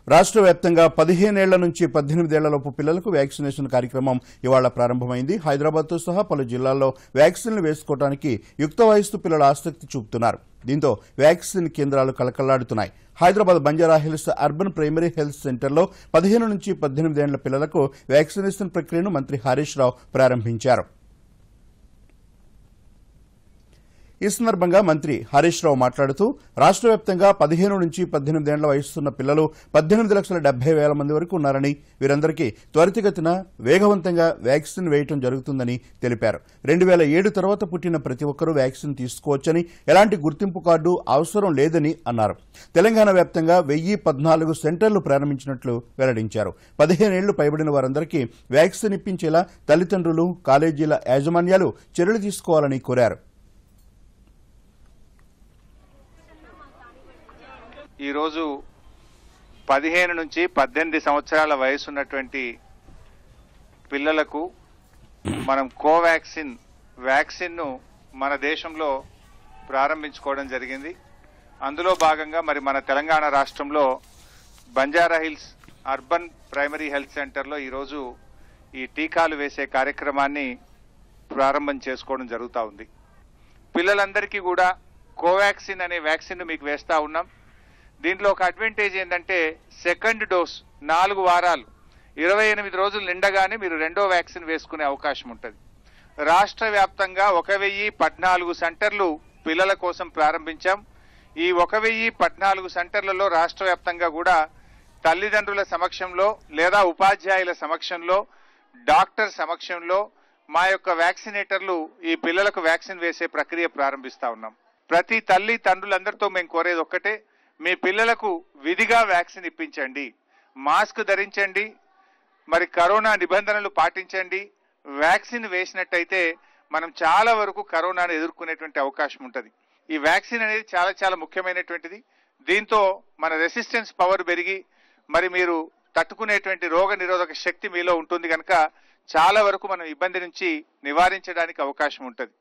రాష్ట్ర వ్యాప్తంగా పదిహేనేళ్ల నుంచి పద్దెనిమిదేళ్లలోపు పిల్లలకు వ్యాక్సినేషన్ కార్యక్రమం ఇవాళ ప్రారంభమైంది హైదరాబాద్తో సహా పలు జిల్లాల్లో వ్యాక్సిన్లు వేసుకోవడానికి యుక్త వయస్సు పిల్లలు ఆసక్తి చూపుతున్నారు దీంతో వ్యాక్సిన్ కేంద్రాలు కలకల్లాడుతున్నాయి Hyderabad Banjara Hills urban primary health సెంటర్లో పదిహేను నుంచి పద్దెనిమిదేళ్ల పిల్లలకు వ్యాక్సినేషన్ ప్రక్రియను మంత్రి హరీష్ రావు ప్రారంభించారు ఈ సందర్భంగా మంత్రి హరీష్ రావు మాట్లాడుతూ రాష్ట్ర వ్యాప్తంగా పదిహేను నుంచి పద్దెనిమిదేళ్ల వయసున్న పిల్లలు పద్దెనిమిది లక్షల డెబ్బై వేల మంది వరకు ఉన్నారని వీరందరికీ త్వరితగతిన వేగవంతంగా వ్యాక్సిన్ వేయటం జరుగుతుందని తెలిపారు రెండు వేల ఏడు తర్వాత పుట్టిన ప్రతి ఒక్కరూ వ్యాక్సిన్ తీసుకోవచ్చని ఎలాంటి గుర్తింపు కార్డు అవసరం లేదని అన్నారు తెలంగాణ వ్యాప్తంగా వెయ్యి పద్నాలుగు సెంటర్లు ప్రారంభించినట్లు వెల్లడించారు పదిహేనేళ్లు పైబడిన వారందరికీ వ్యాక్సిన్ ఇప్పించేలా తల్లిదండ్రులు కాలేజీల యాజమాన్యాలు చర్యలు తీసుకోవాలని కోరారు ఈరోజు పదిహేను నుంచి పద్దెనిమిది సంవత్సరాల వయసు ఉన్నటువంటి పిల్లలకు మనం కోవాక్సిన్ వ్యాక్సిన్ను మన దేశంలో ప్రారంభించుకోవడం జరిగింది అందులో భాగంగా మరి మన తెలంగాణ రాష్ట్రంలో Banjara Hills urban primary health సెంటర్లో ఈరోజు ఈ టీకాలు వేసే కార్యక్రమాన్ని ప్రారంభం చేసుకోవడం జరుగుతూ ఉంది పిల్లలందరికీ కూడా కోవాక్సిన్ అనే వ్యాక్సిన్ మీకు వేస్తా ఉన్నాం దీంట్లో ఒక అడ్వాంటేజ్ ఏంటంటే సెకండ్ డోస్ నాలుగు వారాలు ఇరవై ఎనిమిది రోజులు నిండగానే మీరు రెండో వ్యాక్సిన్ వేసుకునే అవకాశం ఉంటుంది రాష్ట్ర వ్యాప్తంగా ఒక వెయ్యి పద్నాలుగు సెంటర్లు పిల్లల కోసం ప్రారంభించాం ఈ ఒక వెయ్యి పద్నాలుగు సెంటర్లలో రాష్ట్ర వ్యాప్తంగా కూడా తల్లిదండ్రుల సమక్షంలో లేదా ఉపాధ్యాయుల సమక్షంలో డాక్టర్ సమక్షంలో మా యొక్క వ్యాక్సినేటర్లు ఈ పిల్లలకు వ్యాక్సిన్ వేసే ప్రక్రియ ప్రారంభిస్తా ఉన్నాం ప్రతి తల్లి తండ్రులందరితో మేము కోరేది ఒక్కటే మీ పిల్లలకు విధిగా వ్యాక్సిన్ ఇప్పించండి మాస్క్ ధరించండి మరి కరోనా నిబంధనలు పాటించండి వ్యాక్సిన్ వేసినట్టయితే మనం చాలా వరకు కరోనాను ఎదుర్కొనేటువంటి అవకాశం ఉంటుంది ఈ వ్యాక్సిన్ అనేది చాలా చాలా ముఖ్యమైనటువంటిది దీంతో మన రెసిస్టెన్స్ పవర్ పెరిగి మరి మీరు తట్టుకునేటువంటి రోగ నిరోధక శక్తి మీలో ఉంటుంది కనుక చాలా వరకు మనం ఇబ్బంది నుంచి నివారించడానికి అవకాశం ఉంటుంది